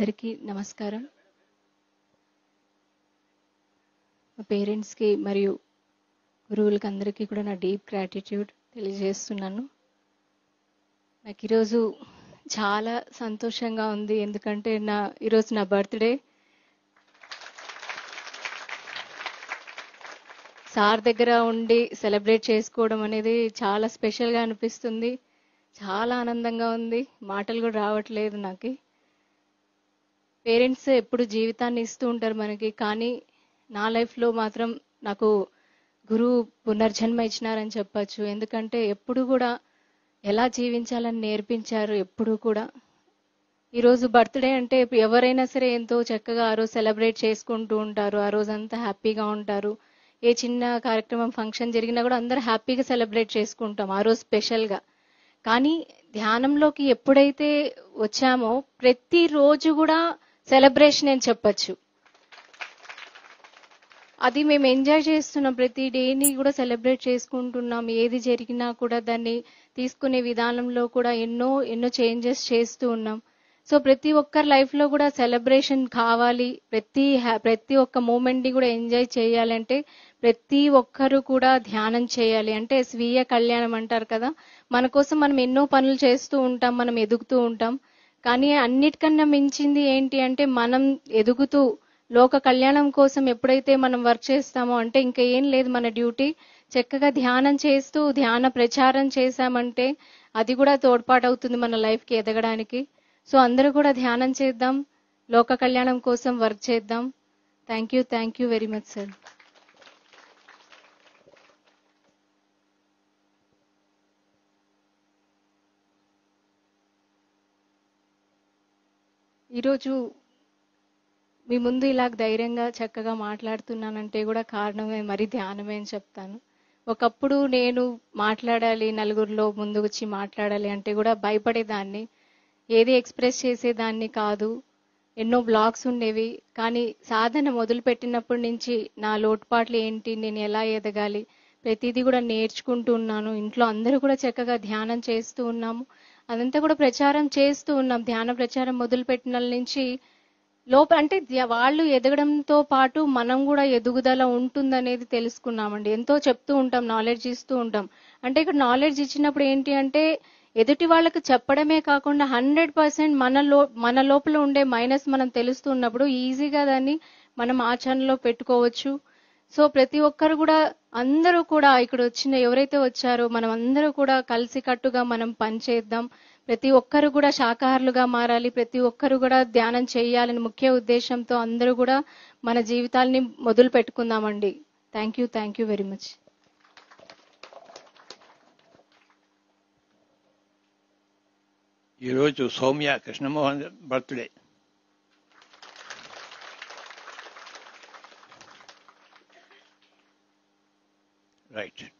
అందరికీ నమస్కారం మా పేరెంట్స్కి మరియు గురువులకి అందరికీ కూడా నా డీప్ గ్రాటిట్యూడ్ తెలియజేస్తున్నాను నాకు ఈరోజు చాలా సంతోషంగా ఉంది ఎందుకంటే నా ఈరోజు నా బర్త్డే సార్ దగ్గర ఉండి సెలబ్రేట్ చేసుకోవడం అనేది చాలా స్పెషల్గా అనిపిస్తుంది చాలా ఆనందంగా ఉంది మాటలు కూడా రావట్లేదు నాకు పేరెంట్స్ ఎప్పుడు జీవితాన్ని ఇస్తూ ఉంటారు మనకి కానీ నా లైఫ్లో మాత్రం నాకు గురువు పునర్జన్మ ఇచ్చినారని చెప్పచ్చు ఎందుకంటే ఎప్పుడు కూడా ఎలా జీవించాలని నేర్పించారు ఎప్పుడు కూడా ఈరోజు బర్త్డే అంటే ఎవరైనా సరే ఎంతో చక్కగా ఆ రోజు సెలబ్రేట్ చేసుకుంటూ ఉంటారు ఆ రోజు అంతా హ్యాపీగా ఉంటారు ఏ చిన్న కార్యక్రమం ఫంక్షన్ జరిగినా కూడా అందరూ హ్యాపీగా సెలబ్రేట్ చేసుకుంటాం ఆ రోజు స్పెషల్గా కానీ ధ్యానంలోకి ఎప్పుడైతే వచ్చామో ప్రతి రోజు కూడా సెలబ్రేషన్ అని చెప్పచ్చు అది మేము ఎంజాయ్ చేస్తున్నాం ప్రతి డేని కూడా సెలబ్రేట్ చేసుకుంటున్నాం ఏది జరిగినా కూడా దాన్ని తీసుకునే విధానంలో కూడా ఎన్నో ఎన్నో చేంజెస్ చేస్తూ ఉన్నాం సో ప్రతి ఒక్కరి లైఫ్ లో కూడా సెలబ్రేషన్ కావాలి ప్రతి హ్యా- ప్రతి ఒక్క మూమెంట్ ని కూడా ఎంజాయ్ చేయాలంటే ప్రతి ఒక్కరు కూడా ధ్యానం చేయాలి అంటే స్వీయ కళ్యాణం అంటారు కదా మన కోసం మనం ఎన్నో పనులు చేస్తూ ఉంటాం మనం ఎదుగుతూ ఉంటాం కానీ అన్నిటికన్నా మించింది ఏంటి అంటే మనం ఎదుగుతూ లోక కళ్యాణం కోసం ఎప్పుడైతే మనం వర్క్ చేస్తామో అంటే ఇంకా ఏం లేదు మన డ్యూటీ చక్కగా ధ్యానం చేస్తూ ధ్యాన ప్రచారం చేశామంటే అది కూడా తోడ్పాటు అవుతుంది మన లైఫ్ కి ఎదగడానికి సో అందరూ కూడా ధ్యానం చేద్దాం లోక కళ్యాణం కోసం వర్క్ చేద్దాం thank you thank you very much sir ఈరోజు మీ ముందు ఇలా ధైర్యంగా చక్కగా మాట్లాడుతున్నానంటే కూడా కారణమే మరి ధ్యానమే అని చెప్తాను ఒకప్పుడు నేను మాట్లాడాలి నలుగురిలో ముందు వచ్చి మాట్లాడాలి అంటే కూడా భయపడేదాన్ని ఏది ఎక్స్ప్రెస్ చేసేదాన్ని కాదు ఎన్నో బ్లాగ్స్ ఉండేవి కానీ సాధన మొదలుపెట్టినప్పటి నుంచి నా లోటుపాట్లు ఏంటి నేను ఎలా ఎదగాలి ప్రతిదీ కూడా నేర్చుకుంటూ ఉన్నాను ఇంట్లో అందరూ కూడా చక్కగా ధ్యానం చేస్తూ ఉన్నాము అదంతా కూడా ప్రచారం చేస్తూ ఉన్నాం ధ్యాన ప్రచారం మొదలుపెట్టిన నుంచి లోప అంటే ధ్య- వాళ్ళు ఎదగడంతో పాటు మనం కూడా ఎదుగుదల ఉంటుందనేది తెలుసుకున్నామండి ఎంతో చెప్తూ ఉంటాం నాలెడ్జ్ ఇస్తూ ఉంటాం అంటే ఇక్కడ నాలెడ్జ్ ఇచ్చినప్పుడు ఏంటి అంటే ఎదుటి వాళ్ళకి చెప్పడమే కాకుండా హండ్రెడ్ పర్సెంట్ మన లో మన లోపల ఉండే మైనస్ మనం తెలుస్తున్నప్పుడు ఈజీగా దాన్ని మనం ఆచరణలో పెట్టుకోవచ్చు సో ప్రతి ఒక్కరు కూడా అందరూ కూడా ఇక్కడ వచ్చిన ఎవరైతే వచ్చారో మనం అందరూ కూడా కలిసి కట్టుగా మనం పనిచేద్దాం ప్రతి ఒక్కరు కూడా శాకాహారులుగా మారాలి ప్రతి ఒక్కరు కూడా ధ్యానం చేయాలని ముఖ్య ఉద్దేశంతో అందరూ కూడా మన జీవితాల్ని మొదలు పెట్టుకుందామండి thank you thank you very much ఈరోజు సౌమ్య కృష్ణమోహన్ బర్త్డే రైట్